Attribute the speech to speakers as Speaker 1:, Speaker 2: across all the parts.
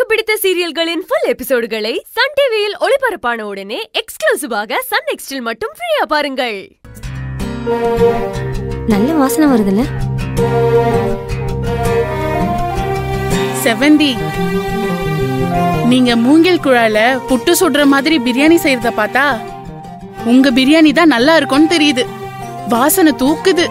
Speaker 1: பிடித்த சீரியல்களின் full எபிசோடுகளை Sun டிவியில் ஒளிபரப்பான உடனே எக்ஸ்க்ளூசிவாக சன் நெக்ஸ்டில் மட்டும் ஃப்ரீயா பாருங்கள்
Speaker 2: நல்ல வாசனை வருதுல்ல
Speaker 3: செவந்தி நீங்க மூங்கில் குழால புட்டு சுடுற மாதிரி பிரியாணி செய்யறத பார்த்தா உங்க பிரியாணி தான் நல்லா இருக்கும்னு தெரியுது வாசனை தூக்குது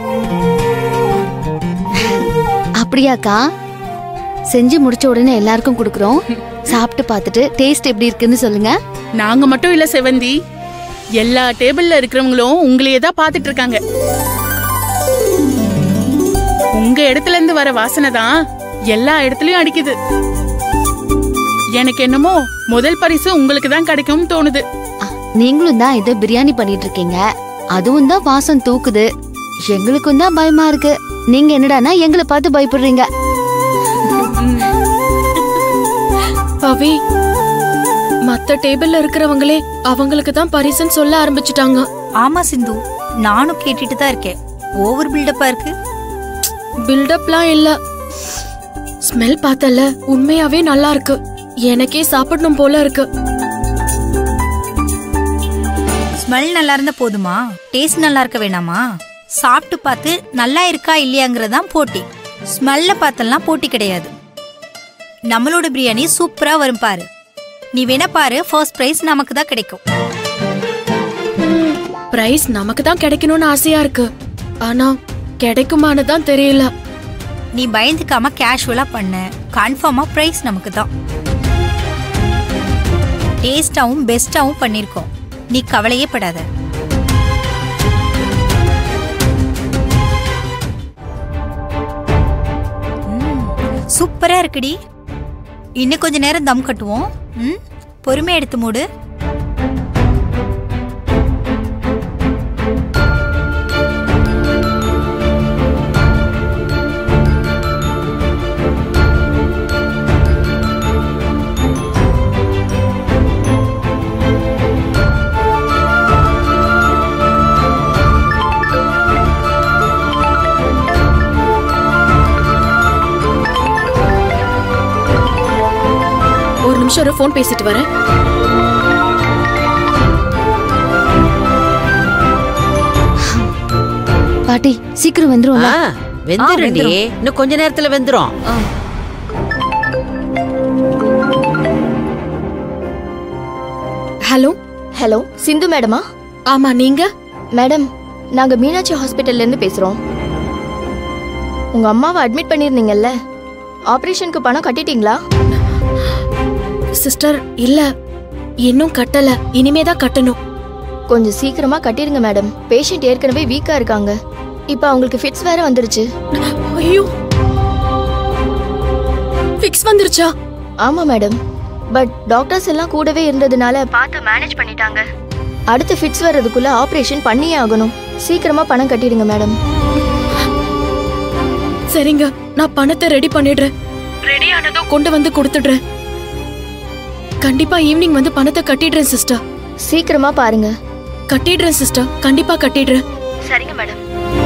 Speaker 2: அப்படியாக்கா செஞ்சு முடிச்ச உடனே எல்லாருக்கும் கொடுக்குறோம் சாப்பிட்டு பார்த்துட்டு டேஸ்ட் எப்படி இருக்குன்னு சொல்லுங்க
Speaker 3: நாங்க மட்டும் இல்ல செவந்தி எல்லா டேபிள்ல இருக்கிறவங்களும் உங்களையே தான் பாத்துட்டு இருக்காங்க உங்க இடத்துல இருந்து வர வாசனை தான் எல்லா இடத்துலயும் அடிக்குது எனக்கு என்னமோ முதல் பரிசு உங்களுக்கு தான் கிடைக்கும்னு தோணுது
Speaker 2: அ, நீங்களும் தான் ஏதோ பிரியாணி பண்ணிட்டு இருக்கீங்க அதுவும் தான் வாசம் தூக்குது எங்களுக்கும் தான் பயமா இருக்கு நீங்க என்னடானா எங்களை பார்த்து பயப்படுறீங்க
Speaker 4: பவி மத்த டேபிள்ல இருக்கிறவங்களே அவங்களுக்கு தான் பரிசுன்னு சொல்ல ஆரம்பிச்சிட்டாங்க
Speaker 5: ஆமா சிந்து நானும் கேட்டுட்டு தான் இருக்கேன் ஓவர் பில்டப்பா இருக்கு
Speaker 4: பில்டப்லாம் இல்ல ஸ்மெல் பார்த்தல உண்மையாவே நல்லா இருக்கு எனக்கே சாப்பிடணும் போல இருக்கு
Speaker 5: ஸ்மெல் நல்லா இருந்தா போதுமா டேஸ்ட் நல்லா இருக்க வேணாமா சாப்பிட்டு பார்த்து நல்லா இருக்கா இல்லையாங்கிறதான் போட்டி ஸ்மெல்ல பார்த்தெல்லாம் போட்டி கிடையாது நம்மளோட பிரியாணி சூப்பரா வரும் பாரு நீ வேணா பாரு ஃபர்ஸ்ட் பிரைஸ் நமக்கு தான் கிடைக்கும்
Speaker 4: பிரைஸ் நமக்கு தான் கிடைக்கணும்னு ஆசையா இருக்கு ஆனா கிடைக்குமான்னு தான் தெரியல
Speaker 5: நீ பயந்துக்காம கேஷுவலா பண்ண கன்ஃபார்மா பிரைஸ் நமக்கு தான் டேஸ்டாவும் பெஸ்டாவும் பண்ணிருக்கோம் நீ கவலையே படாத ம், சூப்பரா இருக்குடி இன்னும் கொஞ்ச நேரம் தம் கட்டுவோம் ம் பொறுமையா எடுத்து மூடு
Speaker 4: ஒரு நிமிஷம் ஒரு ஃபோன் பேசிட்டு வரேன்
Speaker 2: பாட்டி சீக்கிரம் வந்துரும்ல
Speaker 6: ஆ, வெந்துரும்டி இன்னும் கொஞ்ச நேரத்துல வெந்துரும்
Speaker 4: ஹலோ
Speaker 7: ஹலோ சிந்து மேடமா
Speaker 4: ஆமா நீங்க
Speaker 7: மேடம் நாங்க மீனாட்சி ஹாஸ்பிட்டல்ல இருந்து பேசுறோம் உங்க அம்மாவை அட்மிட் பண்ணிருந்தீங்கல்ல ஆபரேஷனுக்கு பணம் கட்டிட்டீங்களா
Speaker 4: சிஸ்டர் இல்ல இன்னும் கட்டல இனிமே தான் கட்டணும்
Speaker 7: கொஞ்சம் சீக்கிரமா கட்டிருங்க மேடம் பேஷண்ட் ஏற்கனவே வீக்கா இருக்காங்க இப்போ அவங்களுக்கு ஃபிட்ஸ் வேற வந்துருச்சு
Speaker 4: ஐயோ ஃபிக்ஸ் வந்துருச்சா
Speaker 7: ஆமா மேடம் பட் டாக்டர்ஸ் எல்லாம் கூடவே இருந்ததுனால பார்த்து மேனேஜ் பண்ணிட்டாங்க அடுத்த ஃபிட்ஸ் வர்றதுக்குள்ள ஆபரேஷன் பண்ணியே ஆகணும் சீக்கிரமா பணம் கட்டிடுங்க மேடம்
Speaker 4: சரிங்க நான் பணத்தை ரெடி பண்ணிடுறேன் ரெடி ஆனதும் கொண்டு வந்து கொடுத்துடுறேன் கண்டிப்பா ஈவினிங் வந்து பணத்தை கட்டிடுறேன் சிஸ்டர்
Speaker 7: சீக்கிரமா பாருங்க
Speaker 4: கட்டிடுறேன் சிஸ்டர் கண்டிப்பா கட்டிடுறேன்
Speaker 7: சரிங்க மேடம்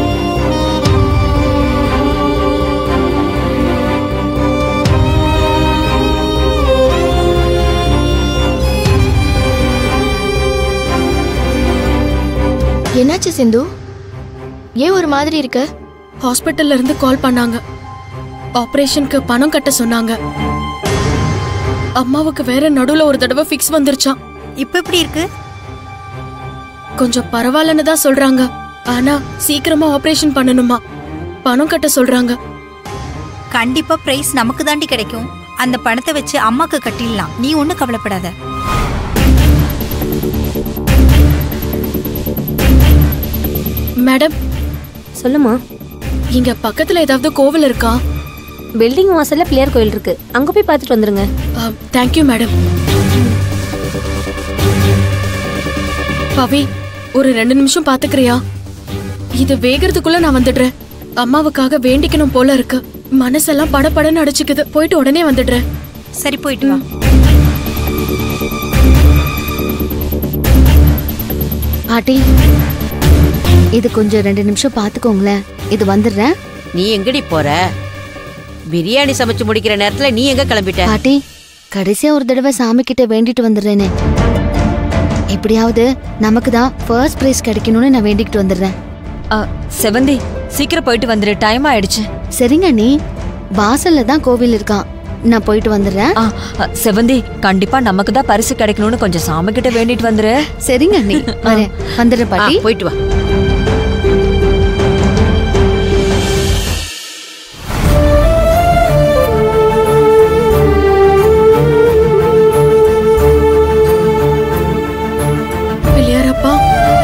Speaker 7: என்னாச்சு சிந்து ஏன் ஒரு மாதிரி இருக்க
Speaker 4: ஹாஸ்பிட்டல்ல இருந்து கால் பண்ணாங்க ஆபரேஷனுக்கு பணம் கட்ட சொன்னாங்க அம்மாவுக்கு வேற நடுவுல ஒரு தடவை ஃபிக்ஸ் வந்துருச்சாம்
Speaker 5: இப்ப எப்படி இருக்கு
Speaker 4: கொஞ்சம் பரவாயில்லன்னு தான் சொல்றாங்க ஆனா சீக்கிரமா ஆபரேஷன் பண்ணணுமா பணம் கட்ட சொல்றாங்க
Speaker 5: கண்டிப்பா பிரைஸ் நமக்கு தாண்டி கிடைக்கும் அந்த பணத்தை வச்சு அம்மாக்கு கட்டிடலாம் நீ ஒன்னும் கவலைப்படாத
Speaker 4: மேடம்
Speaker 2: சொல்லுமா
Speaker 4: இங்க பக்கத்துல ஏதாவது கோவில் இருக்கா
Speaker 2: பில்டிங் வாசல்ல பிள்ளையார் கோயில் இருக்கு அங்க போய் பார்த்துட்டு வந்துருங்க
Speaker 4: தேங்க்யூ மேடம் பவி ஒரு ரெண்டு நிமிஷம் பாத்துக்கிறியா இது வேகிறதுக்குள்ள நான் வந்துடுறேன் அம்மாவுக்காக வேண்டிக்கணும் போல இருக்கு மனசெல்லாம் படபடன்னு அடிச்சுக்குது போயிட்டு உடனே வந்துடுறேன்
Speaker 5: சரி போயிட்டு வா
Speaker 2: பாட்டி இது கொஞ்சம் ரெண்டு நிமிஷம் பாத்துக்கோங்களேன் இது வந்துடுறேன்
Speaker 6: நீ எங்கடி போற பிரியாணி சமைச்சு முடிக்கிற நேரத்துல நீ எங்க கிளம்பிட்ட
Speaker 2: பாட்டி கடைசியா ஒரு தடவை சாமி கிட்ட வேண்டிட்டு வந்துடுறேனே எப்படியாவது நமக்கு தான் ஃபர்ஸ்ட் பிரைஸ் கிடைக்கணும்னு நான் வேண்டிக்கிட்டு வந்துடுறேன்
Speaker 8: ஆ, செவந்தி சீக்கிரம் போயிட்டு வந்துரு டைம் ஆயிடுச்சு
Speaker 2: சரிங்க நீ வாசல்ல தான் கோவில் இருக்கான் நான் போயிட்டு வந்துடுறேன்
Speaker 8: ஆ, ஆ, செவந்தி கண்டிப்பா நமக்கு தான் பரிசு கிடைக்கணும்னு கொஞ்சம் சாமி கிட்ட வேண்டிட்டு வந்துரு
Speaker 2: சரிங்க நீ வரேன் வந்துடுறேன்
Speaker 6: ஆ,
Speaker 2: பாட்டி
Speaker 6: போயிட்டு வா
Speaker 4: பிள்ளையாரப்பா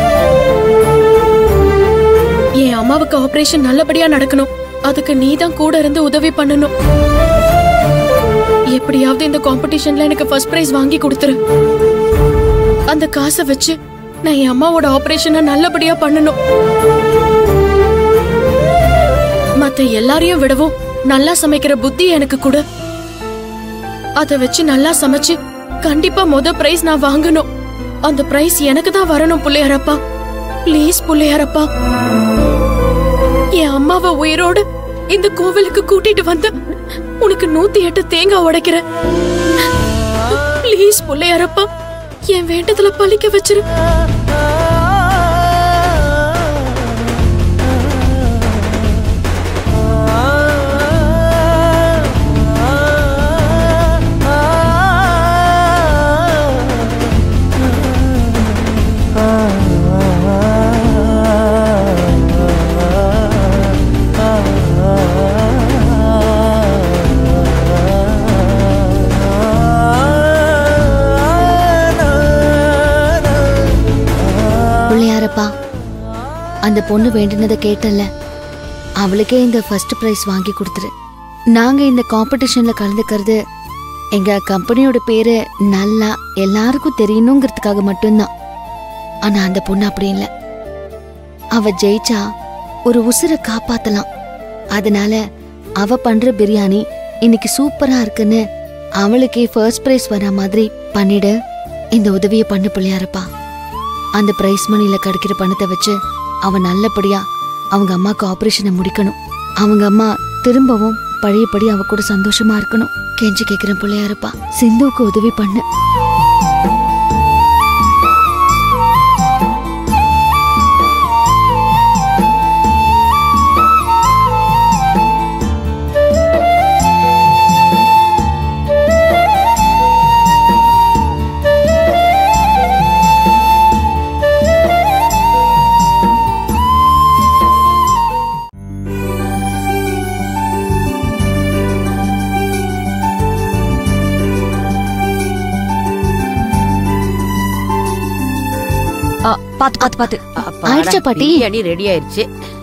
Speaker 4: என் அம்மாவுக்கு ஆபரேஷன் நல்லபடியா நடக்கணும் அதுக்கு நீ தான் கூட இருந்து உதவி பண்ணணும் எப்படியாவது இந்த காம்படிஷன்ல எனக்கு ஃபர்ஸ்ட் பிரைஸ் வாங்கி கொடுத்துரு அந்த காசை வச்சு நான் என் அம்மாவோட ஆபரேஷனை நல்லபடியா பண்ணணும் மத்த எல்லாரையும் விடவும் நல்லா சமைக்கிற புத்தி எனக்கு கொடு அத வச்சு நல்லா சமைச்சு கண்டிப்பா முத பிரைஸ் நான் வாங்கணும் அந்த பிரைஸ் எனக்கு தான் வரணும் புள்ளையாரப்பா ப்ளீஸ் புள்ளையாரப்பா என் அம்மாவை உயிரோடு இந்த கோவிலுக்கு கூட்டிட்டு வந்து உனக்கு நூத்தி எட்டு தேங்காய் உடைக்கிறேன் ப்ளீஸ் புள்ளையாரப்பா என் வேண்டதுல பழிக்க வச்சிரு
Speaker 2: பிள்ளையாரப்பா அந்த பொண்ணு வேண்டினதை கேட்டல அவளுக்கே இந்த ஃபர்ஸ்ட் பிரைஸ் வாங்கி கொடுத்துரு நாங்க இந்த காம்படிஷன்ல கலந்துக்கிறது எங்க கம்பெனியோட பேரு நல்லா எல்லாருக்கும் தெரியணுங்கிறதுக்காக மட்டும்தான் ஆனா அந்த பொண்ணு அப்படி இல்ல அவ ஜெயிச்சா ஒரு உசுரை காப்பாத்தலாம் அதனால அவ பண்ற பிரியாணி இன்னைக்கு சூப்பரா இருக்குன்னு அவளுக்கே ஃபர்ஸ்ட் பிரைஸ் வர மாதிரி பண்ணிடு இந்த உதவியை பண்ணு பிள்ளையாரப்பா அந்த பிரைஸ் மணில கிடைக்கிற பணத்தை வச்சு அவன் நல்லபடியா அவங்க அம்மாக்கு ஆபரேஷனை முடிக்கணும் அவங்க அம்மா திரும்பவும் பழையபடி அவ கூட சந்தோஷமா இருக்கணும் கெஞ்சி கேக்குறேன் பிள்ளையாரப்பா சிந்துவுக்கு உதவி பண்ணு
Speaker 8: ஆ, பாத்து பாத்து பாத்து
Speaker 6: அப்பாடா,
Speaker 2: ஆயிடுச்சா பாட்டி?
Speaker 6: பிரியாணி ரெடி ஆயிருச்சு